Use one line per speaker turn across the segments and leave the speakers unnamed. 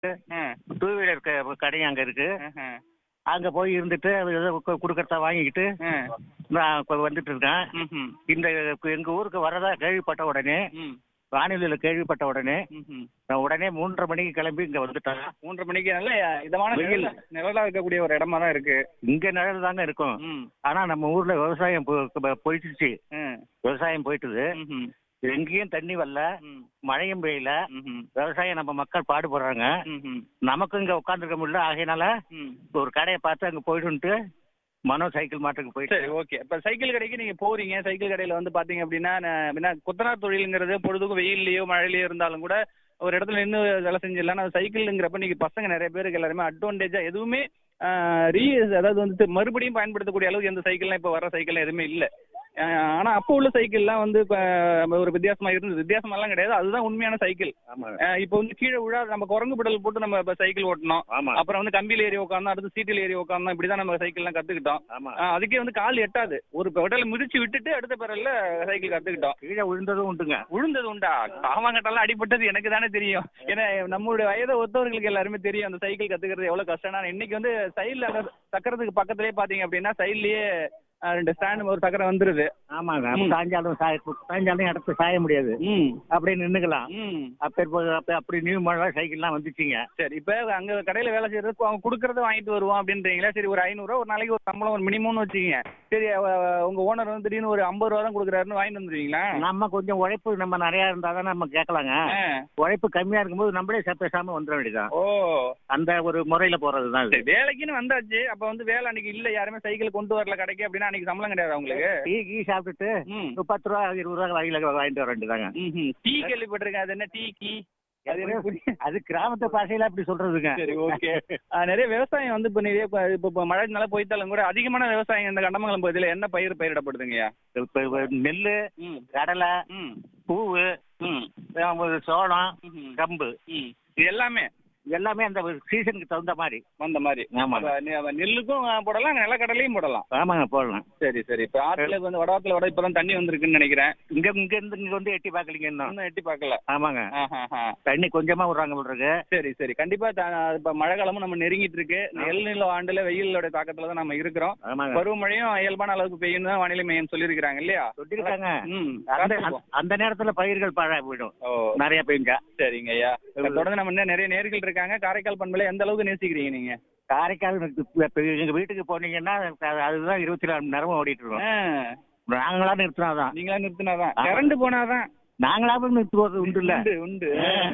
ஆ.
Two wheeler க- கடை அங்க இருக்கு
ஆஹா.
அங்க போய் இருந்துட்டு ஏதோ கு- குடுக்கறத வாங்கிக்கிட்டு
ஆ.
நான் இப்ப வந்துட்டு இருக்கேன்
ம்ஹும்.
இந்த எங்க ஊருக்கு வரதா கேள்விப்பட்ட உடனே
ம்.
வானிலையில கேள்விப்பட்ட உடனே
ம்ஹும்.
நான் உடனே மூன்றரை மணிக்கு கிளம்பி இங்க வந்துட்டேன்
மூன்றரை மணிக்கு நல்ல இதமான
வெயில்.
நிழல் நிழலா இருக்கக்கூடிய ஒரு இடமா தான் இருக்கு
இங்க நிழல் தாங்க இருக்கும்
ம்.
ஆனா நம்ம ஊர்ல விவசாயம் போ- போ- போயிடுச்சு
ஆ.
விவசாயம் போயிட்டுது
ம்ஹும்.
எங்கேயும் தண்ணி வரல
ம்.
மழையும் பெய்யல
ம்ஹும்.
விவசாயம் நம்ம மக்கள் பாடுபடுறாங்க
ம்ஹும்.
நமக்கும் இங்க உட்காந்துருக்க முடியல ஆகையினால
ம்.
ஒரு கடையை பார்த்து அங்க போயிட்டு மனோ சைக்கிள் மாட்டுக்கு போயிட்டு
சரி ஓகே இப்ப சைக்கிள் கடைக்கு நீங்க போறீங்க சைக்கிள் கடையில வந்து பாத்தீங்க அப்படின்னா ந- என்ன கொத்தனார் தொழிலுங்கிறது பொழுதுக்கும் வெயில்லயோ மழையிலயோ இருந்தாலும் கூட ஒரு இடத்துல நின்று வேலை செஞ்சிடலாம் அது சைக்கிள்ங்கிறப்ப நீங்க பசங்க நிறைய பேருக்கு எல்லாருமே அட்வான்டேஜா எதுவுமே ரீ அதாவது வந்து மறுபடியும் பயன்படுத்தக்கூடிய அளவுக்கு எந்த சைக்கிள்லாம் இப்ப வர சைக்கிள் எதுவுமே இல்ல ஆஹ் ஆனா அப்போ உள்ள சைக்கிள்லாம் வந்து இப்ப ஒரு வித்தியாசமா இருந்தது வித்தியாசமெல்லாம் கிடையாது அதுதான் உண்மையான சைக்கிள்
ஆமா
ஆஹ் இப்போ வந்து கீழே விழாது நம்ம குரங்கு பெடல் போட்டு நம்ம இப்ப சைக்கிள் ஓட்டணும்
ஆமா
அப்புறம் வந்து கம்பியில் ஏறி உட்காந்தோம் அடுத்து சீட்டில் ஏறி உட்காந்தோம் இப்படிதான் நம்ம சைக்கிள்லாம் கத்துக்கிட்டோம்
ஆமா
ஆ, அதுக்கே வந்து கால் எட்டாது ஒரு பெடல் மிதிச்சு விட்டுட்டு அடுத்த பெடல்ல சைக்கிள் கத்துக்கிட்டோம்
கீழே விழுந்ததும் உண்டுங்க
விழுந்தது உண்டா பாவாங்கட்டெல்லாம் அடிபட்டது எனக்கு தானே தெரியும் ஏன்னா நம்மளுடைய வயதை ஒத்தவர்களுக்கு எல்லாருமே தெரியும் அந்த சைக்கிள் கத்துக்கிறது எவ்வளவு கஷ்டம் இன்னைக்கு வந்து சைடுல சக்கரத்துக்கு பக்கத்துலயே பாத்தீங்க அப்படின்னா சைட்லயே ரெண்டு ஸ்டாண்ட் ஒரு சக்கரம் வந்துருது
ஆமாங்க
ம்.
சாயங்காலம் சாய சாயங்காலம் இடத்துல சாய முடியாது
ம்
அப்படியே நின்னுக்கலாம்
ம்
அப்ப இப்ப- அப்ப அப்படி நியூ மாடல் சைக்கிள்லாம் வந்துச்சுங்க
சரி இப்ப அங்க கடையில வேலை செய்யறதுக்கு அவங்க கொடுக்கறத வாங்கிட்டு வருவோம் அப்படின்றீங்களா சரி ஒரு ஐநூறு ரூபா ஒரு நாளைக்கு ஒரு சம்பளம் ஒரு மினிமம்னு வச்சுக்கீங்க சரி அவ- உங்க ஓனர் வந்து திடீர்னு ஒரு ஐம்பது ரூபா தான் கொடுக்குறாருன்னு வாங்கிட்டு வந்துருவீங்களா
நம்ம கொஞ்சம் உழைப்பு நம்ம நிறைய இருந்தா தான் நம்ம கேட்கலாங்க
ஆ.
உழைப்பு கம்மியா இருக்கும்போது நம்மளே ச- பேசாம வந்துட வேண்டியதான்
ஓ
அந்த ஒரு முறையில போறதுதான் இது
சரி வேலைக்குன்னு வந்தாச்சு அப்ப வந்து வேலை அன்னைக்கு இல்ல யாருமே சைக்கிள் கொண்டு வரல கடைக்கு அப்படின்னா அன்னைக்கு சம்பளம் கிடையாது அவங்களுக்கு
டீ கீ சாப்பிட்டுட்டு
ம்
ஒரு பத்து ரூபா இருபது ரூபா வாங்கில வாங்கிட்டு வர வேண்டியதாங்க
ம்ஹும். டீ கேள்விப்பட்டிருக்கேன் அது என்ன டீ கீ அது எனக்கு புரியல.
அது கிராமத்து பாஷையில அப்படி சொல்றதுங்க
சரி ஓகே நிறைய விவசாயம் வந்து இப்ப நிறைய இப்ப இப்ப- இப்ப மழைனால போய்த்தாலும் கூட அதிகமான விவசாயம் இந்த கண்டமங்கலம் பகுதியில என்ன பயிர் பயிரிடப்படுதுங்கய்யா
இப்ப இப்ப நெல்லு
ம்
கடலை
ம்
பூவு
ம்
அஹ் சோளம்
ம்ஹும்.
கம்பு
ம் இது எல்லாமே
எல்லாமே அந்த சீசனுக்கு தகுந்த மாதிரி
அந்த மாதிரி
ஆமாங்க
அப்ப நெ- அப்ப நெல்லுக்கும் போடலாம் நிலக்கடலையும் போடலாம்
ஆமாங்க போடலாம்
சரி சரி இப்ப ஆத்துல வந்து வடவாத்துல வட இப்பதான் தண்ணி வந்திருக்குன்னு நினைக்கிறேன்
இங்க இங்க இருந்து இங்க வந்து எட்டி பாக்கலீங்க இன்னும்
இன்னும் எட்டி பார்க்கல
ஆமாங்க
ஆஹாஹா.
தண்ணி கொஞ்சமா விடுறாங்க போல இருக்கு
சரி சரி கண்டிப்பா த- இப்ப மழை காலமும் நம்ம நெருங்கிட்டு இருக்கு நெல் நில ஆண்டுல வெயிலோட தாக்கத்துல தான் நம்ம இருக்கிறோம்
ஆமாங்க
பருவமழையும் இயல்பான அளவுக்கு பெய்யும் தான் வானிலை மையம் சொல்லியிருக்கிறாங்க இல்லையா
சொல்லிருக்காங்க
ம்
அந்த
காத்திருப்போம்.
அந்த நேரத்துல பயிர்கள் பாழா போயிடும்
ஓ
நிறைய பெஞ்சா
சரிங்க ஐயா இப்ப தொடர்ந்து நம்ம இன்னும் நிறைய நேர்கள் இருக்காங்க காரைக்கால் பண்பலை எந்த அளவுக்கு நேசிக்கிறீங்க நீங்க
காரைக்கால் இப்ப- இப்ப எங்க வீட்டுக்கு போனீங்கன்னா அது- அதுதான் இருபத்தி நாலு மணி நேரமும் ஓடிட்டு இருக்கோம்
ஆ,
நாங்களா நிறுத்தினாதான்
நீங்களா நிறுத்தினாதான்
ஆமா.
கரண்ட் போனாதான்
நாங்களாவும் நிறுத்துவது உண்டு இல்ல
உண்டு உண்டு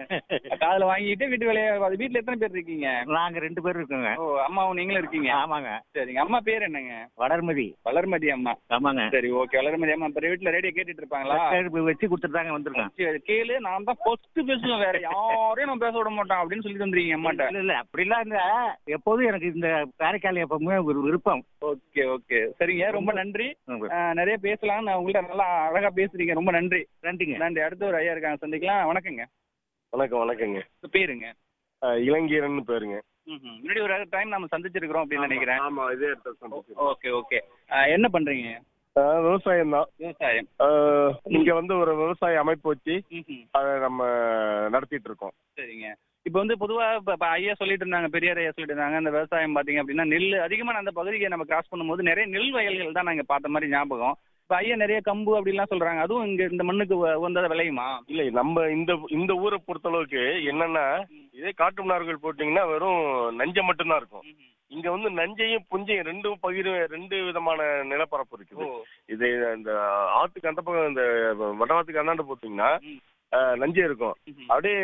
காதுல வாங்கிட்டு வீட்டு வேலையை அது வீட்டுல எத்தனை பேர் இருக்கீங்க
நாங்க ரெண்டு பேரும் இருக்கோங்க
ஓ அம்மாவும் நீங்களும் இருக்கீங்க
ஆமாங்க
சரிங்க அம்மா பேர் என்னங்க
வளர்மதி
வளர்மதி அம்மா
ஆமாங்க
சரி ஓகே வளர்மதி அம்மா இப்ப வீட்டுல ரேடியோ கேட்டுட்டு இருப்பாங்களா
இப்ப வச்சு கொடுத்துட்டாங்க வந்திருக்கேன்
சரி கேளு நான் தான் ஃபர்ஸ்ட் பேசுவேன் வேற யாரையும் நான் பேச விட மாட்டேன் அப்படின்னு சொல்லி தந்துருக்கீங்க அம்மாட்ட
இல்ல இல்ல அப்படிலாம் இல்ல எப்போதும் எனக்கு இந்த காரைக்கால் எப்பவுமே ஒரு விருப்பம்
ஓகே ஓகே சரிங்க ரொம்ப நன்றி ஆஹ், நிறைய பேசலாம் நான் உங்கள்ட்ட நல்லா அழகா பேசுறீங்க ரொம்ப நன்றி
நன்றிங்க
நன்றி அடுத்த ஒரு ஐயா இருக்காங்க சந்திக்கலாம் வணக்கங்க
வணக்கம் வணக்கங்க
உங்க பேருங்க
அஹ் இளங்கீரன் பேருங்க
ம்ஹும். முன்னாடி ஒரு டைம் நம்ம சந்திச்சிருக்கிறோம் அப்படின்னு நினைக்கிறேன்
ஆமா இதே இடத்துல சந்திச்சிருக்கோம்.
ஓகே ஓகே என்ன பண்றீங்க
அஹ் விவசாயம் தான்
விவசாயம்
இங்க வந்து ஒரு விவசாய அமைப்பு வச்சு
ம்ஹும்.
அதை நம்ம நடத்திட்டு இருக்கோம்
சரிங்க இப்போ வந்து பொதுவா இப்ப இப்ப ஐயா சொல்லிட்டு இருந்தாங்க பெரியார் ஐயா சொல்லிட்டு இருந்தாங்க அந்த விவசாயம் பாத்தீங்க அப்படின்னா நெல் அதிகமா அந்த பகுதியை நம்ம கிராஸ் பண்ணும்போது நிறைய நெல் வயல்கள் தான் நாங்க பார்த்த மாதிரி ஞாபகம் இப்ப ஐயா நிறைய கம்பு அப்படிலாம் சொல்றாங்க அதுவும் இங்க இந்த மண்ணுக்கு உ- உகந்ததா விளையுமா
இல்ல நம்ம இந்த இந்த ஊரை பொறுத்தளவுக்கு என்னன்னா இதே காட்டு மன்னார்கள் போட்டீங்கன்னா வெறும் நஞ்சை மட்டும்தான் இருக்கும் இங்க வந்து நஞ்சையும் புஞ்சையும் ரெண்டு பகிர் ரெண்டு விதமான நிலப்பரப்பு இருக்குது இது இந்த ஆத்துக்கு அந்த பக்கம் இந்த வடவாத்துக்கு அந்தாண்ட போட்டீங்கன்னா
ம்.
அஹ், நஞ்சை இருக்கும்
ம்ஹும்.
அப்படியே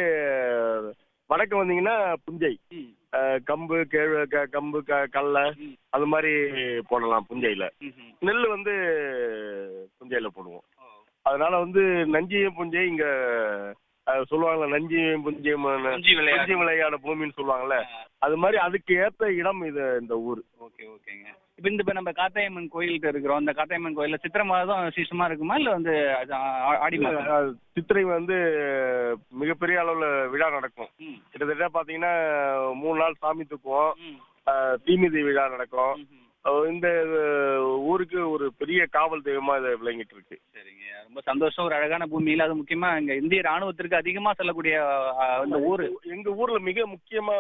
வடக்கு வந்தீங்கன்னா புஞ்சை
ம்.
அஹ், கம்பு கேழ்வ க- கம்பு க- கடலை
ம்.
அது மாதிரி போடலாம் புஞ்சையில
ம்ஹும்.
நெல் வந்து புஞ்சையில போடுவோம் அதனால வந்து நஞ்சியும் புஞ்சையும் இங்க அஹ், சொல்லுவாங்கல்ல நஞ்சியும் புஞ்சையும்
புஞ்சி விளையாடு.
புஞ்சி விளையாட பூமின்னு சொல்லுவாங்கல்ல அது மாதிரி அதுக்கு ஏத்த இடம் இது இந்த ஊர்
ஓகே ஓகேங்க இப்போ இந்த இப்போ நம்ம காத்தாயம்மன் கோயில்கிட்ட இருக்கிறோம் இந்த காத்தாயம்மன் கோயில்ல சித்திரை மாதம் விசேஷமா இருக்குமா இல்ல வந்து அது ஆ- ஆடி மாதம்
அஹ், சித்திரை வந்து மிகப்பெரிய அளவுல விழா நடக்கும்
ம்.
கிட்டத்தட்ட பாத்தீங்கன்னா மூணு நாள் சாமி தூக்குவோம்
ம்.
அஹ், தீமிதி விழா நடக்கும்
ம்ஹும்.
அஹ், இந்த அஹ், ஊருக்கு ஒரு பெரிய காவல் தெய்வமா இது விளங்கிட்டு இருக்கு
சரிங்க ரொம்ப சந்தோஷம் ஒரு அழகான பூமியில அது முக்கியமா இங்க இந்திய ராணுவத்திற்கு அதிகமா செல்லக்கூடிய ஆ, இந்த ஊரு
எங்க ஊர்ல மிக முக்கியமா